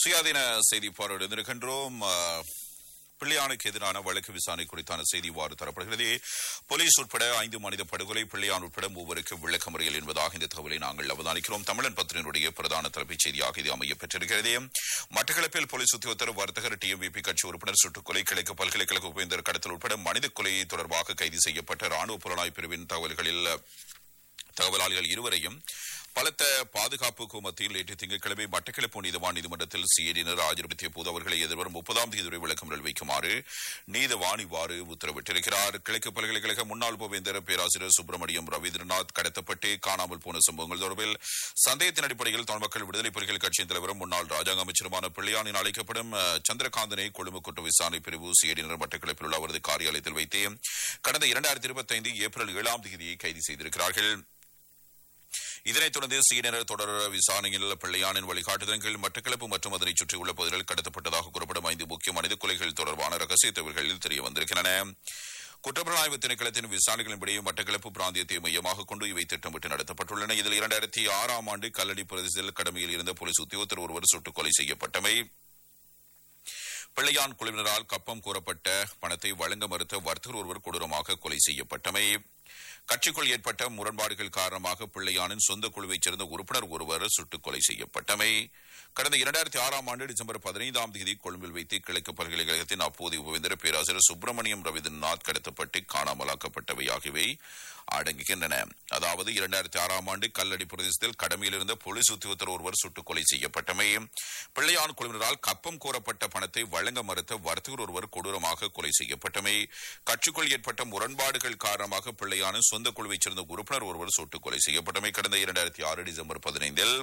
சுயாதீன செய்தி பார்வையிடுகின்றோம் பிள்ளையானுக்கு எதிரான வழக்கு விசாரணை குறித்தான செய்தி இவ்வாறு தரப்படுகிறது போலீஸ் உட்பட ஐந்து மனித படுகொலை பிள்ளையான் உட்பட மூவருக்கு விளக்கமறியல் என்பதாக இந்த தகவலை நாங்கள் அவதானிக்கிறோம் தமிழன் பத்திரினுடைய பிரதான தலைப்புச் செய்தியாக இது அமைய பெற்றிருக்கிறது மட்டக்களப்பில் போலீஸ் உத்தியோகத்தர் வர்த்தகர் டிஎம்விபி கட்சி உறுப்பினர் சுட்டுக்கொலை கிழக்கு பல்கலைக்கழக உபேந்தர் கடத்தல் உட்பட மனித கொலை தொடர்பாக கைது செய்யப்பட்ட ராணுவ புலனாய்வு பிரிவின் தகவல்களில் தகவலாளிகள் இருவரையும் பலத்த பாதுகாப்புக்கு மத்தியில் நேற்று திங்கட்கிழமை மட்டக்களப்பு நீதவான் நீதிமன்றத்தில் சிஐடியினர் ஆஜர்படுத்திய போது அவர்களை எதிர்வரும் முப்பதாம் தேதி வரை விளக்கமறியல் வைக்குமாறு நீதவான் இவ்வாறு உத்தரவிட்டிருக்கிறார் கிழக்கு பல்கலைக்கழக முன்னாள் புவேந்தர் பேராசிரியர் சுப்பிரமணியம் ரவீந்திரநாத் கடத்தப்பட்டு காணாமல் போன சம்பவங்கள் தொடர்பில் சந்தேகத்தின் அடிப்படையில் தமிழ் மக்கள் விடுதலை புலிகள் கட்சியின் தலைவரும் முன்னாள் ராஜாங்க அமைச்சருமான பிள்ளையானின் அழைக்கப்படும் சந்திரகாந்தனை கொழும்பு குற்ற விசாரணை பிரிவு சிஐடியினர் மட்டக்களப்பில் உள்ள அவரது காரியாலயத்தில் வைத்து கடந்த இரண்டாயிரத்தி இருபத்தி ஐந்து ஏப்ரல் ஏழாம் தேதியை கைது செய்திருக்கிறார்கள் இதனைத் தொடர்ந்து சீனர் தொடர் விசாரணையில் பிள்ளையானின் வழிகாட்டுதலின் கீழ் மட்டக்களப்பு மற்றும் அதனை சுற்றியுள்ள பகுதிகளில் கடத்தப்பட்டதாக கூறப்படும் ஐந்து முக்கிய மனித கொலைகள் தொடர்பான ரகசிய தகவல்கள் தெரிய வந்திருக்கின்றன குற்றப்புலனாய்வு திணைக்களத்தின் விசாரணைகளின்படி மட்டக்களப்பு பிராந்தியத்தை மையமாக கொண்டு இவை திட்டமிட்டு நடத்தப்பட்டுள்ளன இதில் இரண்டாயிரத்தி ஆறாம் ஆண்டு கல்லடி பிரதேசத்தில் கடமையில் இருந்த போலீஸ் உத்தியோகத்தர் ஒருவர் சுட்டுக் கொலை செய்யப்பட்டமை பிள்ளையான் குழுவினரால் கப்பம் கூறப்பட்ட பணத்தை வழங்க மறுத்த வர்த்தகர் ஒருவர் கொடூரமாக கொலை செய்யப்பட்டமை கட்சிக்குள் ஏற்பட்ட முரண்பாடுகள் காரணமாக பிள்ளையானின் சொந்த குழுவைச் சேர்ந்த உறுப்பினர் ஒருவர் சுட்டுக் கொலை செய்யப்பட்டமை கடந்த இரண்டாயிரத்தி ஆறாம் ஆண்டு டிசம்பர் பதினைந்தாம் தேதி கொழும்பில் வைத்து கிழக்கு பல்கலைக்கழகத்தின் அப்போதைய உபவேந்தர் பேராசிரியர் சுப்பிரமணியம் ரவீந்திரநாத் கடத்தப்பட்டு காணாமலாக்கப்பட்டவை ஆகியவை அடங்குகின்றன அதாவது இரண்டாயிரத்தி ஆறாம் ஆண்டு கல்லடி பிரதேசத்தில் கடமையில் இருந்த போலீஸ் உத்தியோகத்தர் ஒருவர் சுட்டுக் கொலை செய்யப்பட்டமை பிள்ளையான் குழுவினரால் கப்பம் கோரப்பட்ட பணத்தை வழங்க மறுத்த வர்த்தகர் ஒருவர் கொடூரமாக கொலை செய்யப்பட்டமை கட்சிக்குள் ஏற்பட்ட முரண்பாடுகள் காரணமாக பிள்ளையான சொந்த குழுவைச் சேர்ந்த உறுப்பினர் ஒருவர் சுட்டுக் கொலை செய்யப்பட்டமை கடந்த இரண்டாயிரத்தி ஆறு டிசம்பர் பதினைந்தில்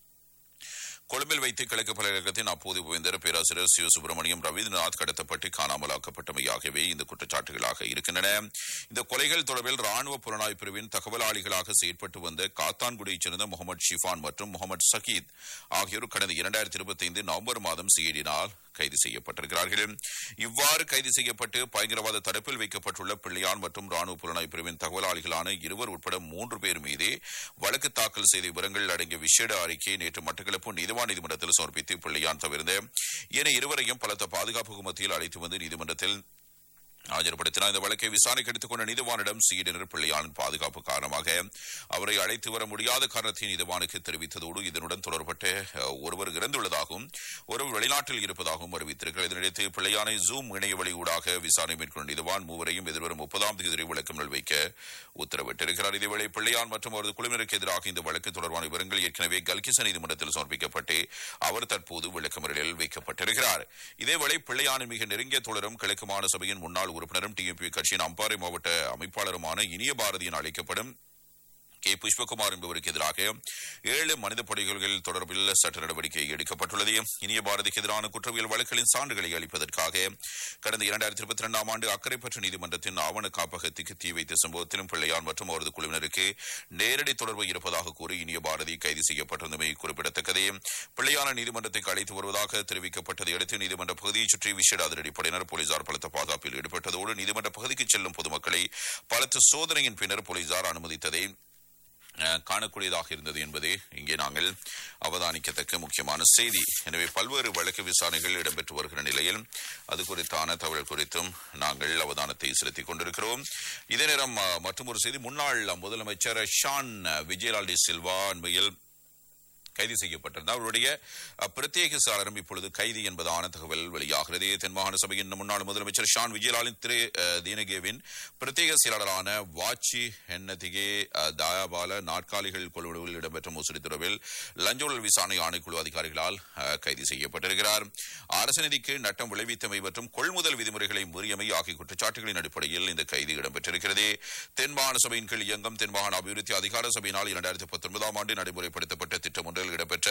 கொழும்பில் வைத்து கிழக்கு பல்கலைக்கழகத்தின் அப்போது உபவேந்தர் பேராசிரியர் சிவ சுப்பிரமணியம் ரவீந்திரநாத் கடத்தப்பட்டு காணாமலாக்கப்பட்டமை ஆகியவை இந்த குற்றச்சாட்டுகளாக இருக்கின்றன இந்த கொலைகள் தொடர்பில் ராணுவ புலனாய்வு பிரிவின் தகவலாளிகளாக செயற்பட்டு வந்த காத்தான்குடியைச் சேர்ந்த முகமது ஷிஃபான் மற்றும் முகமது சகீத் ஆகியோர் கடந்த இரண்டாயிரத்தி இருபத்தி ஐந்து நவம்பர் மாதம் சிஐடியினால் கைது செய்யப்பட்டிருக்கிறார்கள் இவ்வாறு கைது செய்யப்பட்டு பயங்கரவாத தடுப்பில் வைக்கப்பட்டுள்ள பிள்ளையான் மற்றும் ராணுவ புலனாய்வு பிரிவின் தகவலாளிகளான இருவர் உட்பட மூன்று பேர் மீது வழக்கு தாக்கல் செய்த விவரங்கள் அடங்கிய விசேட அறிக்கையை நேற்று மட்டக்களப்பு நீதிவான் நீதிமன்றத்தில் சமர்ப்பித்து பிள்ளையான் தவிர்ந்த என இருவரையும் பலத்த பாதுகாப்புக்கு மத்தியில் அழைத்து வந்து நீதிமன்றத்தில் ஆஜர்படுத்தினார் இந்த வழக்கை விசாரணைக்கு எடுத்துக்கொண்ட நீதிவானிடம் சீடனர் பிள்ளையானின் பாதுகாப்பு காரணமாக அவரை அழைத்து வர முடியாத காரணத்தை நீதிவானுக்கு தெரிவித்ததோடு இதனுடன் தொடர்பட்ட ஒருவர் இறந்துள்ளதாகவும் ஒருவர் வெளிநாட்டில் இருப்பதாகவும் அறிவித்திருக்கிறார் இதனிடையே பிள்ளையானை ஜூம் இணைய வழி ஊடாக விசாரணை மேற்கொண்ட நீதிவான் மூவரையும் எதிர்வரும் முப்பதாம் தேதி விளக்கங்கள் வைக்க உத்தரவிட்டிருக்கிறார் இதேவேளை பிள்ளையான் மற்றும் அவரது குழுவினருக்கு எதிராக இந்த வழக்கு தொடர்பான விவரங்கள் ஏற்கனவே கல்கிச நீதிமன்றத்தில் சமர்ப்பிக்கப்பட்டு அவர் தற்போது விளக்கமறியலில் வைக்கப்பட்டிருக்கிறார் இதேவேளை பிள்ளையானின் மிக நெருங்கிய தொடரும் கிழக்கு மாநில சபையின் முன்னாள் உறுப்பினரும் டிஎம்பி கட்சியின் அம்பாறை மாவட்ட அமைப்பாளருமான இனிய பாரதி என அழைக்கப்படும் கே புஷ்பகுமார் என்பவருக்கு எதிராக ஏழு மனித படுகொலைகள் தொடர்பில் சட்ட நடவடிக்கை எடுக்கப்பட்டுள்ளது இனிய பாரதிக்கு எதிரான குற்றவியல் வழக்குகளின் சான்றுகளை அளிப்பதற்காக கடந்த இரண்டாயிரத்தி இருபத்தி இரண்டாம் ஆண்டு அக்கரைப்பற்று நீதிமன்றத்தின் ஆவண காப்பகத்துக்கு தீ வைத்த சம்பவத்திலும் பிள்ளையான் மற்றும் அவரது குழுவினருக்கு நேரடி தொடர்பு இருப்பதாக கூறி இனிய பாரதி கைது செய்யப்பட்டிருந்தமை குறிப்பிடத்தக்கது பிள்ளையான நீதிமன்றத்துக்கு அழைத்து வருவதாக தெரிவிக்கப்பட்டதை அடுத்து நீதிமன்ற பகுதியை சுற்றி விசேட அதிரடிப்படையினர் போலீசார் பலத்த பாதுகாப்பில் ஈடுபட்டதோடு நீதிமன்ற பகுதிக்கு செல்லும் பொதுமக்களை பலத்த சோதனையின் பின்னர் போலீசார் அனுமதித்ததை காணக்கூடியதாக இருந்தது என்பதே இங்கே நாங்கள் அவதானிக்கத்தக்க முக்கியமான செய்தி எனவே பல்வேறு வழக்கு விசாரணைகள் இடம்பெற்று வருகிற நிலையில் அது குறித்தான தகவல் குறித்தும் நாங்கள் அவதானத்தை செலுத்திக் கொண்டிருக்கிறோம் இதே நேரம் மற்றும் ஒரு செய்தி முன்னாள் முதலமைச்சர் ஷான் விஜயலால் டி சில்வா அண்மையில் கைது செய்யப்பட்டிருந்தார் அவருடைய பிரத்யேக சாளரம் இப்பொழுது கைது என்பதான தகவல் வெளியாகிறது தென்மாகாண சபையின் முன்னாள் முதலமைச்சர் ஷான் விஜயலாலின் திரு தீனகேவின் பிரத்யேக செயலாளரான வாச்சி ஹென்னதிகே தயாபால நாற்காலிகள் கொள்வனவில் இடம்பெற்ற மோசடி தொடர்பில் லஞ்ச ஊழல் விசாரணை ஆணைக்குழு அதிகாரிகளால் கைது செய்யப்பட்டிருக்கிறார் அரசு நிதிக்கு நட்டம் விளைவித்தமை மற்றும் கொள்முதல் விதிமுறைகளை முறியமை ஆகிய குற்றச்சாட்டுகளின் அடிப்படையில் இந்த கைது இடம்பெற்றிருக்கிறது தென்மாகாண சபையின் கீழ் இயங்கும் தென்மாகாண அபிவிருத்தி அதிகார சபையினால் இரண்டாயிரத்தி பத்தொன்பதாம் ஆண்டு நடைமுறைப்படுத்தப்பட்ட திட்டம் ஒன்றில் இடம்பெற்ற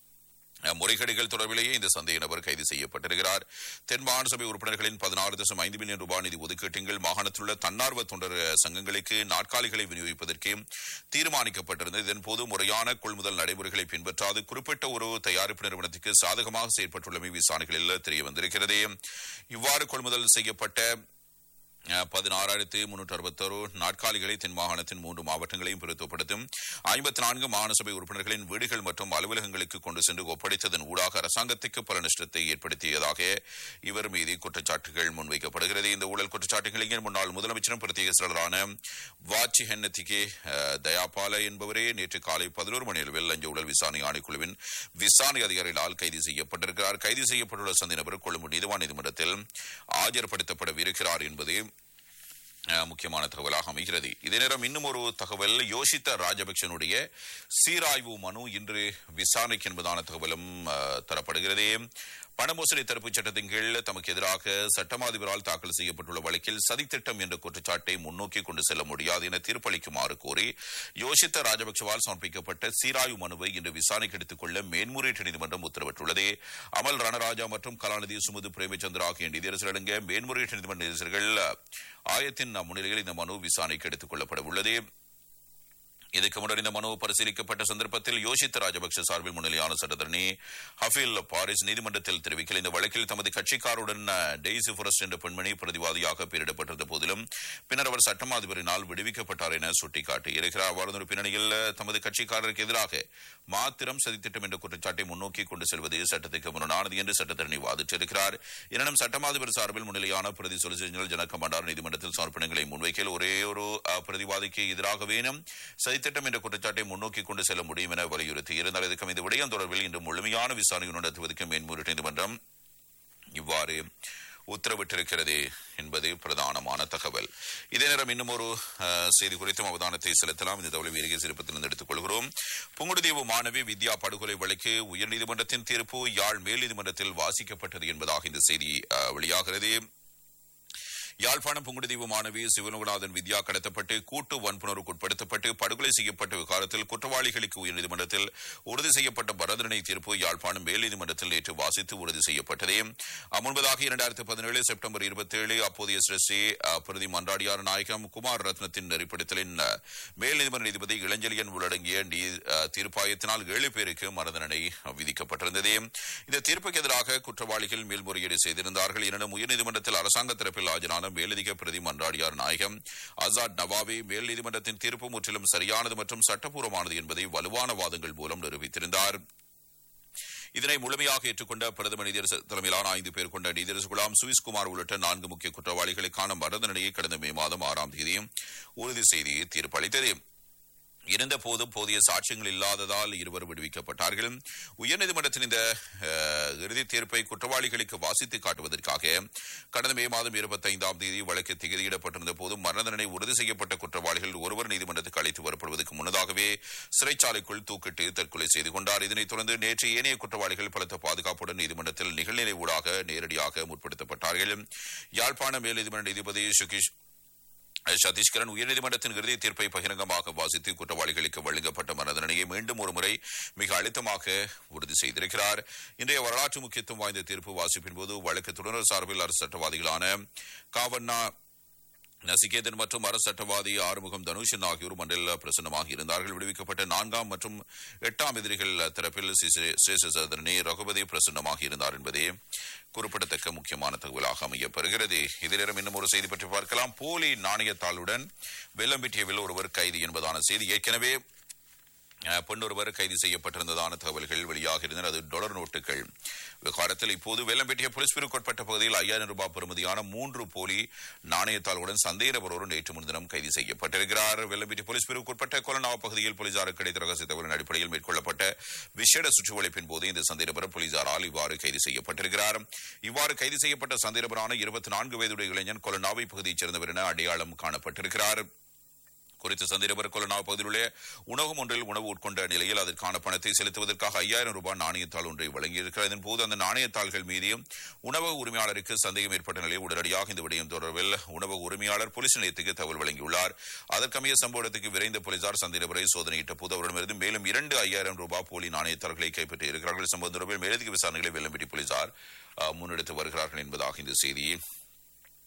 முறைகேடுகள் தொடர்பிலேயே இந்த சந்தேக நபர் கைது செய்யப்பட்டிருக்கிறார் தென் மாகாண சபை உறுப்பினர்களின் பதினாறு தசம் ஐந்து மில்லியன் ரூபாய் நிதி ஒதுக்கீட்டின் மாகாணத்தில் உள்ள தன்னார்வ தொண்டர் சங்கங்களுக்கு நாற்காலிகளை விநியோகிப்பதற்கு தீர்மானிக்கப்பட்டிருந்தது இதன்போது முறையான கொள்முதல் நடைமுறைகளை பின்பற்றாது குறிப்பிட்ட ஒரு தயாரிப்பு நிறுவனத்துக்கு சாதகமாக செயற்பட்டுள்ளமை விசாரணைகளில் தெரிய வந்திருக்கிறது இவ்வாறு கொள்முதல் செய்யப்பட்ட பதினாறாயிரத்தி முன்னூற்று அறுபத்தோரு நாட்காலிகளை தென் மாகாணத்தின் மூன்று மாவட்டங்களையும் பிரத்துவப்படுத்தும் ஐம்பத்தி நான்கு மாகாண சபை உறுப்பினர்களின் வீடுகள் மற்றும் அலுவலகங்களுக்கு கொண்டு சென்று ஒப்படைத்ததன் ஊடாக அரசாங்கத்துக்கு பல நஷ்டத்தை ஏற்படுத்தியதாக இவர் மீது குற்றச்சாட்டுகள் முன்வைக்கப்படுகிறது இந்த ஊழல் குற்றச்சாட்டுகளின் முன்னாள் முதலமைச்சரும் பிரத்யேக செயலரான வாச்சி ஹென்னத்திகே தயாபால என்பவரே நேற்று காலை பதினோரு மணி அளவில் லஞ்ச ஊழல் விசாரணை ஆணைக்குழுவின் விசாரணை அதிகாரிகளால் கைது செய்யப்பட்டிருக்கிறார் கைது செய்யப்பட்டுள்ள சந்தை நபர் கொழும்பு நீதிவான் நீதிமன்றத்தில் ஆஜர்படுத்தப்படவிருக்கிறார் என்பது முக்கியமான தகவலாக அமைகிறது இதே நேரம் இன்னும் ஒரு தகவல் யோசித்த ராஜபக்சனுடைய சீராய்வு மனு இன்று விசாரணைக்கு என்பதான தகவலும் தரப்படுகிறது பணமோசடி தடுப்புச் சட்டத்தின் கீழ் தமக்கு எதிராக சட்டமாதிபரால் தாக்கல் செய்யப்பட்டுள்ள வழக்கில் சதித்திட்டம் என்ற குற்றச்சாட்டை முன்னோக்கி கொண்டு செல்ல முடியாது என தீர்ப்பளிக்குமாறு கோரி யோசித்த ராஜபக்சவால் சமர்ப்பிக்கப்பட்ட சீராய்வு மனுவை இன்று விசாரணைக்கு எடுத்துக் கொள்ள மேன்முறையீட்டு நீதிமன்றம் உத்தரவிட்டுள்ளது அமல் ரணராஜா மற்றும் கலாநிதி சுமுது பிரேமச்சந்திர ஆகிய நீதியரசர் அடங்க மேன்முறையீட்டு நீதிமன்ற நீதியரசர்கள் ஆயத்தின் முன்னிலையில் இந்த மனு விசாரணைக்கு எடுத்துக் கொள்ளப்பட உள்ளது இதற்கு முன்னர் இந்த மனு பரிசீலிக்கப்பட்ட சந்தர்ப்பத்தில் யோசித்த ராஜபக்ச சார்பில் முன்னிலையான சட்டத்தரணி ஹஃபீல் பாரிஸ் நீதிமன்றத்தில் தெரிவிக்கல இந்த வழக்கில் தமது கட்சிக்காருடன் டெய்சி புரஸ்ட் என்ற பெண்மணி பிரதிவாதியாக பெயரிடப்பட்டிருந்த போதிலும் பின்னர் அவர் சட்டமாதிபரினால் விடுவிக்கப்பட்டார் என சுட்டிக்காட்டியிருக்கிறார் அவ்வாறு பின்னணியில் தமது கட்சிக்காரருக்கு எதிராக மாத்திரம் சதித்திட்டம் என்ற குற்றச்சாட்டை முன்னோக்கி கொண்டு செல்வது சட்டத்துக்கு முரணானது என்று சட்டத்தரணி வாதிட்டிருக்கிறார் எனினும் சட்டமாதிபர் சார்பில் முன்னிலையான பிரதி சொலிசிட்டர் ஜெனரல் ஜனக பண்டார் நீதிமன்றத்தில் சமர்ப்பணங்களை முன்வைக்கையில் ஒரே ஒரு பிரதிவாதிக்கு எதிராகவேனும் சதித்திட்டம் என்ற குற்றச்சாட்டை முன்னோக்கி கொண்டு செல்ல முடியும் என வலியுறுத்தி இருந்தால் இதுக்கும் இந்த விடயம் தொடர்பில் இன்று முழுமையான விசாரணை நடத்துவதற்கு மேன்முறையீட்டு நீதிமன்றம் இவ்வாறு உத்தரவிட்டிருக்கிறது என்பது பிரதானமான தகவல் இதே நேரம் இன்னும் ஒரு செய்தி குறித்தும் அவதானத்தை செலுத்தலாம் இந்த தகவலை வீரகை சிறப்பத்திலிருந்து எடுத்துக் கொள்கிறோம் புங்குடுதீவு மாணவி வித்யா படுகொலை வழக்கு உயர்நீதிமன்றத்தின் தீர்ப்பு யாழ் மேல் நீதிமன்றத்தில் வாசிக்கப்பட்டது என்பதாக இந்த செய்தி வெளியாகிறது யாழ்ப்பாணம் புங்குடுதீவு மாணவி சிவனுகநாதன் வித்யா கடத்தப்பட்டு கூட்டு வன்புணர்வுக்கு உட்படுத்தப்பட்டு படுகொலை செய்யப்பட்ட விவகாரத்தில் குற்றவாளிகளுக்கு உயர்நீதிமன்றத்தில் உறுதி செய்யப்பட்ட பரதனை தீர்ப்பு யாழ்ப்பாணம் மேல் நீதிமன்றத்தில் நேற்று வாசித்து உறுதி செய்யப்பட்டது முன்பதாக இரண்டாயிரத்தி பதினேழு செப்டம்பர் இருபத்தி ஏழு அப்போதைய ஸ்ரீ பிரதி மன்றாடியார் நாயகம் குமார் ரத்னத்தின் நெறிப்படுத்தலின் மேல் நீதிமன்ற நீதிபதி இளஞ்சலியன் உள்ளடங்கிய தீர்ப்பாயத்தினால் ஏழு பேருக்கு மரணதண்டனை விதிக்கப்பட்டிருந்தது இந்த தீர்ப்புக்கு எதிராக குற்றவாளிகள் மேல்முறையீடு செய்திருந்தார்கள் எனினும் உயர்நீதிமன்றத்தில் அரசாங்க தரப்பில் ஆஜரான மேலதிக பிரதி மன்றாடியார் நாயகம் ஆசாத் நவாவி மேல் நீதிமன்றத்தின் தீர்ப்பு முற்றிலும் சரியானது மற்றும் சட்டப்பூர்வமானது என்பதை வலுவான வாதங்கள் மூலம் நிரூபித்திருந்தார் இதனை முழுமையாக ஏற்றுக்கொண்ட பிரதம நீதியரசர் தலைமையிலான ஐந்து பேர் கொண்ட நீதியரசு குலாம் சுவிஸ்குமார் உள்ளிட்ட நான்கு முக்கிய குற்றவாளிகளுக்கான மரணதண்டனையை கடந்த மே மாதம் ஆறாம் தேதி உறுதி செய்து தீர்ப்பளித்தது இருந்த போதும் போதிய சாட்சியங்கள் இல்லாததால் இருவர் விடுவிக்கப்பட்டார்கள் உயர்நீதிமன்றத்தின் இந்த இறுதி தீர்ப்பை குற்றவாளிகளுக்கு வாசித்து காட்டுவதற்காக கடந்த மே மாதம் இருபத்தி ஐந்தாம் தேதி வழக்கு திகதியிடப்பட்டிருந்த போதும் மரண தண்டனை உறுதி செய்யப்பட்ட குற்றவாளிகள் ஒருவர் நீதிமன்றத்துக்கு அழைத்து வரப்படுவதற்கு முன்னதாகவே சிறைச்சாலைக்குள் தூக்கிட்டு தற்கொலை செய்து கொண்டார் இதனைத் தொடர்ந்து நேற்று ஏனைய குற்றவாளிகள் பலத்த பாதுகாப்புடன் நீதிமன்றத்தில் நிகழ்நிலை ஊடாக நேரடியாக முற்படுத்தப்பட்டார்கள் யாழ்ப்பாண மேல் நீதிமன்ற நீதிபதி சுகேஷ் சதீஷ்கரன் உயர்நீதிமன்றத்தின் இறுதி தீர்ப்பை பகிரங்கமாக வாசித்து குற்றவாளிகளுக்கு வழங்கப்பட்ட மரணதண்டனையை மீண்டும் ஒருமுறை மிக அழுத்தமாக உறுதி செய்திருக்கிறார் இன்றைய வரலாற்று முக்கியத்துவம் வாய்ந்த தீர்ப்பு வாசிப்பின் போது வழக்கு தொடர் சார்பில் அரசு சட்டவாதிகளான காவண்ணா நசிகேதன் மற்றும் அரசு சட்டவாதி ஆறுமுகம் தனுஷன் ஆகியோர் மண்டல பிரசன்னமாக இருந்தார்கள் விடுவிக்கப்பட்ட நான்காம் மற்றும் எட்டாம் எதிரிகள் தரப்பில் சேஷசதரனே ரகுபதி பிரசன்னமாக இருந்தார் என்பதே குறிப்பிடத்தக்க முக்கியமான தகவலாக அமையப்பெறுகிறது இதிலும் இன்னும் ஒரு செய்தி பற்றி பார்க்கலாம் போலி நாணயத்தாளுடன் வெள்ளம்பிட்டியவில் ஒருவர் கைது என்பதான செய்தி ஏற்கனவே பெண்ணொருவர் கைது செய்யப்பட்டிருந்ததான தகவல்கள் வெளியாக இருந்தன அது டொலர் நோட்டுகள் விவகாரத்தில் இப்போது வெள்ளம்பேட்டிய போலீஸ் பிரிவுக்குட்பட்ட பகுதியில் ஐயாயிரம் ரூபாய் பெறுமதியான மூன்று போலி நாணயத்தாளுடன் சந்தேக நபர் ஒரு நேற்று முன்தினம் கைது செய்யப்பட்டிருக்கிறார் வெள்ளம்பேட்டி போலீஸ் பிரிவுக்குட்பட்ட கொலனாவ பகுதியில் போலீசாருக்கு கிடைத்த ரகசிய தகவலின் அடிப்படையில் மேற்கொள்ளப்பட்ட விசேட சுற்றுவளைப்பின் போது இந்த சந்தேக நபர் போலீசாரால் இவ்வாறு கைது செய்யப்பட்டிருக்கிறார் இவ்வாறு கைது செய்யப்பட்ட சந்தேக நபரான இருபத்தி நான்கு வயதுடைய இளைஞன் கொலனாவை பகுதியைச் சேர்ந்தவர் என அடையாளம் காணப்பட்டிருக்கிறார் குறித்த சந்தேகபர் கொலனாவ் பகுதியில் உள்ள உணவகம் ஒன்றில் உணவு உட்கொண்ட நிலையில் அதற்கான பணத்தை செலுத்துவதற்காக ஐயாயிரம் ரூபாய் நாணயத்தாள் ஒன்றை வழங்கியிருக்கிறார் இதன் போது அந்த நாணயத்தாள்கள் மீது உணவக உரிமையாளருக்கு சந்தேகம் ஏற்பட்ட நிலையில் உடனடியாக இந்த விடயம் தொடர்பில் உணவக உரிமையாளர் போலீஸ் நிலையத்துக்கு தகவல் வழங்கியுள்ளார் அதற்கமைய சம்பவத்துக்கு விரைந்த போலீசார் சந்தேகபரை சோதனையிட்ட போது அவரிடமிருந்து மேலும் இரண்டு ஐயாயிரம் ரூபாய் போலி நாணயத்தாள்களை கைப்பற்றி இருக்கிறார்கள் சம்பவம் தொடர்பில் மேலதிக விசாரணைகளை வெள்ளம்பிட்டி போலீசார் முன்னெடுத்து வருகிறார்கள் என்பதாக இந்த செய்தி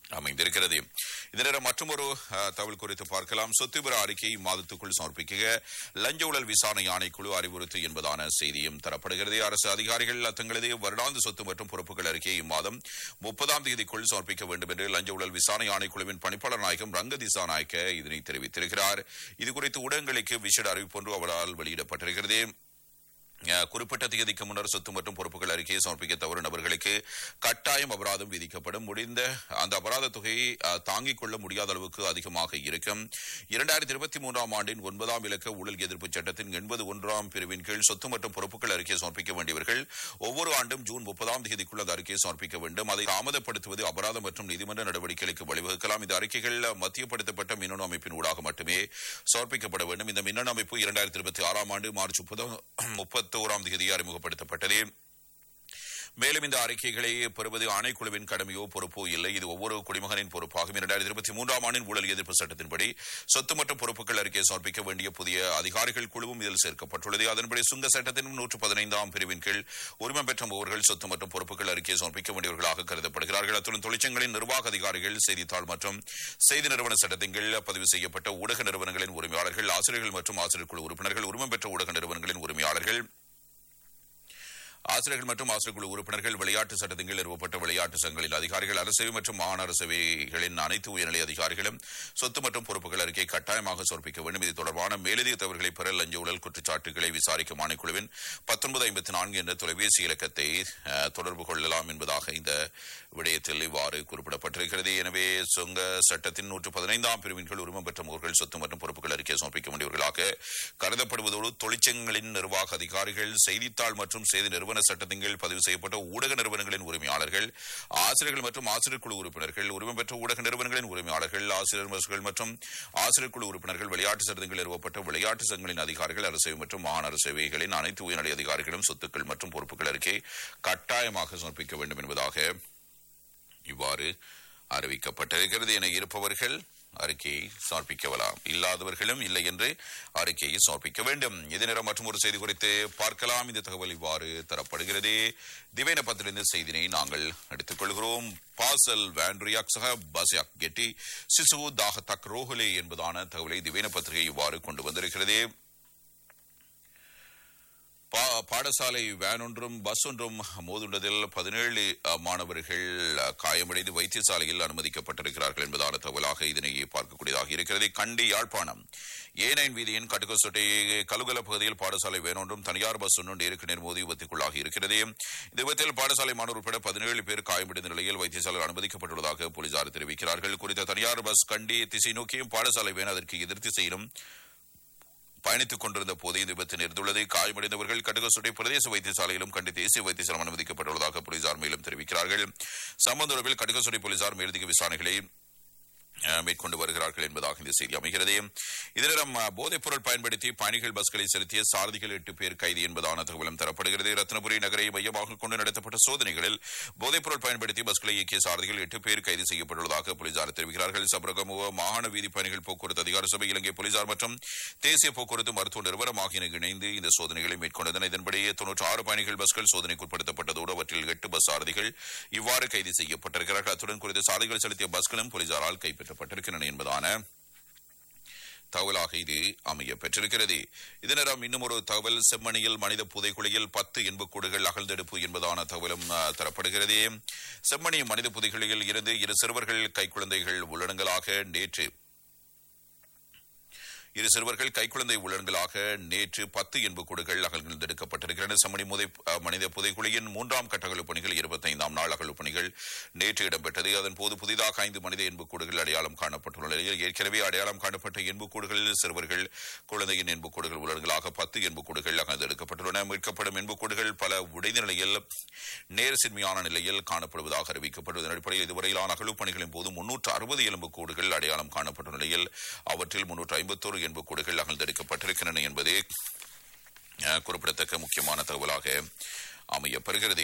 அமைந்திருக்கிறது இந்த நேரம் மற்றொரு அஹ், தகவல் குறித்து பார்க்கலாம் சொத்து பெற அறிக்கையை மாதத்துக்குள் சமர்ப்பிக்க லஞ்ச ஊழல் விசாரணை ஆணைக்குழு அறிவுறுத்து என்பதான செய்தியும் தரப்படுகிறது அரசு அதிகாரிகள் தங்களது வருடாந்த சொத்து மற்றும் பொறுப்புகள் அறிக்கையை இம்மாதம் முப்பதாம் தேதிக்குள் சமர்ப்பிக்க வேண்டும் என்று லஞ்ச ஊழல் விசாரணை ஆணைக்குழுவின் பணிப்பாளர் நாயகம் ரங்க திசாநாயக்க இதனை தெரிவித்திருக்கிறார் இதுகுறித்து ஊடகங்களுக்கு விசேட அறிவிப்பு ஒன்று அவரால் வெளியிடப்பட்டிருக்கிறது அஹ், குறிப்பிட்ட தேதிக்கு முன்னர் சொத்து மற்றும் பொறுப்புகள் அறிக்கையை சமர்ப்பிக்க தவறு நபர்களுக்கு கட்டாயம் அபராதம் விதிக்கப்படும் முடிந்த அந்த அபராத தொகையை அஹ், தாங்கிக் கொள்ள முடியாத அளவுக்கு அதிகமாக இருக்கும் இரண்டாயிரத்தி இருபத்தி மூன்றாம் ஆண்டின் ஒன்பதாம் இலக்க ஊழல் எதிர்ப்பு சட்டத்தின் எண்பது ஒன்றாம் பிரிவின் கீழ் சொத்து மற்றும் பொறுப்புகள் அறிக்கையை சமர்ப்பிக்க வேண்டியவர்கள் ஒவ்வொரு ஆண்டும் ஜூன் முப்பதாம் தேதிக்குள் அந்த அறிக்கையை சமர்ப்பிக்க வேண்டும் அதை தாமதப்படுத்துவது அபராதம் மற்றும் நீதிமன்ற நடவடிக்கைகளுக்கு வழிவகுக்கலாம் இந்த அறிக்கைகள் மத்தியப்படுத்தப்பட்ட மின்னணு அமைப்பின் ஊடாக மட்டுமே சமர்ப்பிக்கப்பட வேண்டும் இந்த மின்னணு அமைப்பு இரண்டாயிரத்தி இருபத்தி ஆறாம் ஆண்டு மார்ச் முப்பதாம் முப்பத்தோராம் தேதி அறிமுகப்படுத்தப்பட்டது மேலும் இந்த அறிக்கைகளை பெறுவது ஆணைக்குழுவின் கடமையோ பொறுப்போ இல்லை இது ஒவ்வொரு குடிமகனின் பொறுப்பாகும் இரண்டாயிரத்தி இருபத்தி மூன்றாம் ஆண்டின் ஊழல் எதிர்ப்பு சட்டத்தின்படி சொத்து மற்றும் பொறுப்புகள் அறிக்கையை சமர்ப்பிக்க வேண்டிய புதிய அதிகாரிகள் குழுவும் இதில் சேர்க்கப்பட்டுள்ளது அதன்படி சுங்க சட்டத்தின் நூற்று பதினைந்தாம் பிரிவின் கீழ் உரிமை பெற்ற மூவர்கள் சொத்து மற்றும் பொறுப்புகள் அறிக்கையை சமர்ப்பிக்க வேண்டியவர்களாக கருதப்படுகிறார்கள் அத்துடன் தொழிற்சங்கங்களின் நிர்வாக அதிகாரிகள் செய்தித்தாள் மற்றும் செய்தி நிறுவன சட்டத்தின் கீழ் பதிவு செய்யப்பட்ட ஊடக நிறுவனங்களின் உரிமையாளர்கள் ஆசிரியர்கள் மற்றும் ஆசிரியர் குழு உறுப்பினர்கள் உரிமை பெற்ற ஊடக நிறுவனங்களின் உரிமையாளர்கள் ஆசிரியர்கள் மற்றும் ஆசிரியர் குழு உறுப்பினர்கள் விளையாட்டு சட்டத்தின் கீழ் நிறுவப்பட்ட விளையாட்டு சங்கங்களின் அதிகாரிகள் அரசவை மற்றும் மாகாண அரசவைகளின் அனைத்து உயர்நிலை அதிகாரிகளும் சொத்து மற்றும் பொறுப்புகள் அறிக்கை கட்டாயமாக சமர்ப்பிக்க வேண்டும் இது தொடர்பான மேலதிக தவறுகளை பெற லஞ்ச ஊழல் குற்றச்சாட்டுகளை விசாரிக்கும் ஆணைக்குழுவின் பத்தொன்பது ஐம்பத்தி நான்கு என்ற தொலைபேசி இலக்கத்தை அஹ், தொடர்பு கொள்ளலாம் என்பதாக இந்த விடயத்தில் இவ்வாறு குறிப்பிடப்பட்டிருக்கிறது எனவே சொங்க சட்டத்தின் நூற்று பதினைந்தாம் பிரிவின் கீழ் உரிமம் பெற்ற முகர்கள் சொத்து மற்றும் பொறுப்புகள் அறிக்கை சமர்ப்பிக்க வேண்டியவர்களாக கருதப்படுவதோடு தொழிற்சங்கங்களின் நிர்வாக அதிகாரிகள் செய்தித்தாள் மற்றும் செய்தி நிறுவன சட்டத்தின் கீழ் பதிவு செய்யப்பட்ட ஊடக நிறுவனங்களின் உரிமையாளர்கள் ஆசிரியர்கள் மற்றும் ஆசிரியர் குழு உறுப்பினர்கள் உரிமை பெற்ற ஊடக நிறுவனங்களின் உரிமையாளர்கள் ஆசிரியர்கள் மற்றும் ஆசிரியர் குழு உறுப்பினர்கள் விளையாட்டு சட்டத்தின் கீழ் நிறுவப்பட்ட விளையாட்டு சங்கங்களின் அதிகாரிகள் அரசு மற்றும் மாகாண சேவைகளின் அனைத்து உயர்நிலை அதிகாரிகளும் சொத்துக்கள் மற்றும் பொறுப்புகள் அறிக்கை கட்டாயமாக சமர்ப்பிக்க வேண்டும் என்பதாக இவ்வாறு அறிவிக்கப்பட்டிருக்கிறது என இருப்பவர்கள் அறிக்கையை சமர்ப்பிக்கலாம் இல்லாதவர்களும் இல்லை என்று அறிக்கையை சமர்ப்பிக்க வேண்டும் இதே நேரம் மற்றும் ஒரு செய்தி குறித்து பார்க்கலாம் இந்த தகவல் இவ்வாறு தரப்படுகிறது திவேன பத்திரிந்த செய்தினை நாங்கள் எடுத்துக் கொள்கிறோம் பாசல் வேண்ட்ரியாக் சக பஸ்யாக் கெட்டி சிசு தாகத்தக் ரோஹலே என்பதான தகவலை திவேன பத்திரிகை இவ்வாறு கொண்டு வந்திருக்கிறது பா- பாடசாலை வேன் ஒன்றும் பஸ் ஒன்றும் மோதுண்டதில் பதினேழு மாணவர்கள் அஹ், காயமடைந்து வைத்தியசாலையில் அனுமதிக்கப்பட்டிருக்கிறார்கள் என்பதான தகவலாக இதனை பார்க்கக்கூடியதாக இருக்கிறது கண்டி யாழ்ப்பாணம் ஏ நைன் வீதியின் கட்டுக்கசொட்டை கலுகல பகுதியில் பாடசாலை வேன் ஒன்றும் தனியார் பஸ் ஒன்றும் நேருக்கு நேர் மோதி விபத்துக்குள்ளாகி இருக்கிறது இந்த விபத்தில் பாடசாலை மாணவர் உட்பட பதினேழு பேர் காயமடைந்த நிலையில் வைத்தியசாலையில் அனுமதிக்கப்பட்டுள்ளதாக போலீசார் தெரிவிக்கிறார்கள் குறித்த தனியார் பஸ் கண்டி திசை நோக்கியும் பாடசாலை வேன் அதற்கு எதிர் திசையிலும் பயணித்துக் கொண்டிருந்த போது இந்த விபத்து நேர்ந்துள்ளது காயமடைந்தவர்கள் கடுகசுடை பிரதேச வைத்தியசாலையிலும் கண்டி தேசிய வைத்தியசாலம் அனுமதிக்கப்பட்டுள்ளதாக போலீசார் மேலும் தெரிவிக்கிறார்கள் சம்பந்த தொடர்பில் கடுகசுடை போலீசார் மேலதிக விசாரணைகளை அஹ், மேற்கொண்டு வருகிறார்கள் என்பதாக இந்த செய்தி அமைகிறது இதனிடம் போதைப் பொருள் பயன்படுத்தி பயணிகள் பஸ்களை செலுத்திய சாரதிகள் எட்டு பேர் கைது என்பதான தகவலும் தரப்படுகிறது ரத்னபுரி நகரை மையமாக கொண்டு நடத்தப்பட்ட சோதனைகளில் போதைப் பொருள் பயன்படுத்தி பஸ்களை இயக்கிய சாரதிகள் எட்டு பேர் கைது செய்யப்பட்டுள்ளதாக போலீசார் தெரிவிக்கிறார்கள் சபரகமுவ மாகாண வீதி பயணிகள் போக்குவரத்து அதிகார சபை இலங்கை போலீசார் மற்றும் தேசிய போக்குவரத்து மருத்துவ நிறுவனம் ஆகியன இணைந்து இந்த சோதனைகளை மேற்கொண்டனர் இதன்படி தொன்னூற்றி ஆறு பயணிகள் பஸ்கள் சோதனைக்குட்படுத்தப்பட்டதோடு அவற்றில் எட்டு பஸ் சாரதிகள் இவ்வாறு கைது செய்யப்பட்டிருக்கிறார்கள் அத்துடன் குறித்த சாரதிகள் செலுத்திய பஸ்களும் போலீசாரால் கைப்பற்றப்பட்டிருக்கின்றன என்பதான தகவலாக இது அமைய பெற்றிருக்கிறது இதனிடம் இன்னும் ஒரு தகவல் செம்மணியில் மனித புதைக்குழியில் பத்து எண்புக்கூடுகள் அகழ்ந்தெடுப்பு என்பதான தகவலும் அஹ், தரப்படுகிறது செம்மணி மனித புதைக்குழியில் இருந்து இரு சிறுவர்கள் கைக்குழந்தைகள் உள்ளடங்கலாக நேற்று இரு சிறுவர்கள் கைக்குழந்தை உள்ளன்களாக நேற்று பத்து எண்புக்கூடுகள் அகழ்ந்தெடுக்கப்பட்டிருக்கின்றன செம்மணி முதை அஹ், மனித புதைக்குழியின் மூன்றாம் கட்ட அகழ்வு பணிகள் இருபத்தைந்தாம் நாள் அகழ்வு பணிகள் நேற்று இடம்பெற்றது அதன் போது புதிதாக ஐந்து மனித எண்புக்கூடுகள் அடையாளம் காணப்பட்டுள்ள நிலையில் ஏற்கனவே அடையாளம் காணப்பட்ட எண்புக்கூடுகளில் சிறுவர்கள் குழந்தையின் எண்புக்கூடுகள் உள்ளன்களாக பத்து எண்புக்கூடுகள் அகழ்ந்தெடுக்கப்பட்டுள்ளன மீட்கப்படும் எண்புக்கூடுகள் பல உடைந்த நிலையில் நேர் சின்மையான நிலையில் காணப்படுவதாக அறிவிக்கப்பட்டுள்ளதன் அடிப்படையில் இதுவரையிலான அகழ்வு பணிகளின் போது முன்னூற்று அறுபது எலும்புக்கூடுகள் அடையாளம் காணப்பட்ட நிலையில் அவற்றில் முன்னூற்று ஐம்பத்தோரு எண்புக்கூடுகள் அகழ்ந்தெடுக்கப்பட்டிருக்கின்றன என்பது அஹ், குறிப்பிடத்தக்க முக்கியமான தகவலாக அமையப்பெறுகிறது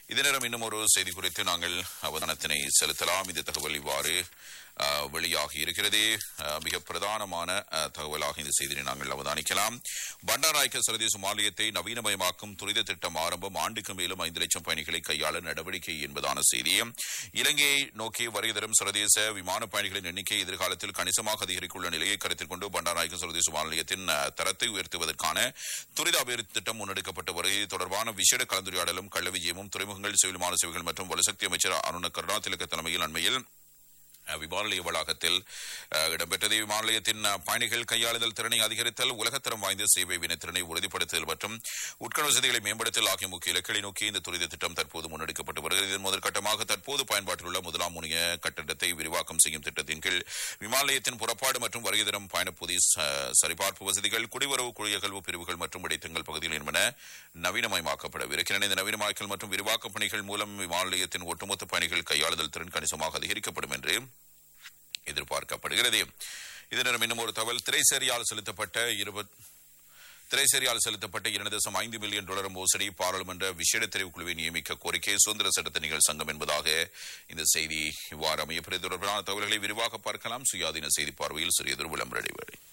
இதே நேரம் இன்னும் ஒரு செய்தி குறித்து நாங்கள் அவதானத்தினை செலுத்தலாம் இந்த தகவல் இவ்வாறு அஹ், வெளியாகி இருக்கிறது அஹ், மிக பிரதானமான அஹ், தகவலாக இந்த செய்தியை நாங்கள் அவதானிக்கலாம் பண்டாராய்க்க சர்வதேச மாநிலத்தை நவீனமயமாக்கும் துரித திட்டம் ஆரம்பம் ஆண்டுக்கு மேலும் ஐந்து லட்சம் பயணிகளை கையாள நடவடிக்கை என்பதான செய்தி இலங்கையை நோக்கி வருகை தரும் சர்வதேச விமான பயணிகளின் எண்ணிக்கை எதிர்காலத்தில் கணிசமாக அதிகரிக்குள்ள நிலையை கருத்தில் கொண்டு பண்டாராய்க்க சர்வதேச மாநிலத்தின் அஹ், தரத்தை உயர்த்துவதற்கான துரித அபிவிருத்தி திட்டம் முன்னெடுக்கப்பட்டு வருகிறது இது தொடர்பான விசேட கலந்துரையாடலும் கள்ள விஜயமும் துறைமுகங்கள் சிவில் விமான சேவைகள் மற்றும் வலுசக்தி அமைச்சர் அருண கருணாதிலக தலைமையில் அண்மையில் அஹ், விமான நிலைய வளாகத்தில் அஹ், இடம்பெற்றது விமான நிலையத்தின் அஹ், பயணிகள் கையாளுதல் திறனை அதிகரித்தல் உலகத்தரம் வாய்ந்த சேவை வினைத்திறனை உறுதிப்படுத்துதல் மற்றும் உட்கண வசதிகளை மேம்படுத்தல் ஆகிய முக்கிய இலக்குகளை நோக்கி இந்த துரித திட்டம் தற்போது முன்னெடுக்கப்பட்டு வருகிறது இதன் முதற்கட்டமாக தற்போது பயன்பாட்டில் உள்ள முதலாம் முனைய கட்டடத்தை விரிவாக்கம் செய்யும் திட்டத்தின் கீழ் விமான நிலையத்தின் புறப்பாடு மற்றும் வருகை தரும் பயணப்பொதி ச- சரிபார்ப்பு வசதிகள் குடிவரவு குடியகல்வு பிரிவுகள் மற்றும் இடைத்தங்கள் பகுதிகள் என்பன நவீனமயமாக்கப்படவிருக்கின்றன இந்த நவீனமயக்கல் மற்றும் விரிவாக்க பணிகள் மூலம் விமான நிலையத்தின் ஒட்டுமொத்த பயணிகள் கையாளுதல் திறன் கணிசமாக அதிகரிக்கப்படும் என்று எதிர்பார்க்கப்படுகிறது இதே நேரம் இன்னும் ஒரு தகவல் திரைசேரியால் செலுத்தப்பட்ட இருபத் திரைசேரியால் செலுத்தப்பட்ட இரண்டு தசம் ஐந்து மில்லியன் டாலர் மோசடி பாராளுமன்ற விசேட தெரிவுக்குழுவை நியமிக்க கோரிக்கை சுதந்திர சட்டத்தணிகள் சங்கம் என்பதாக இந்த செய்தி இவ்வாறு அமையப்பெறுவது தொடர்பான தகவல்களை விரிவாக பார்க்கலாம் சுயாதீன செய்தி பார்வையில் சிறியதொரு விளம்பர இடைவேளை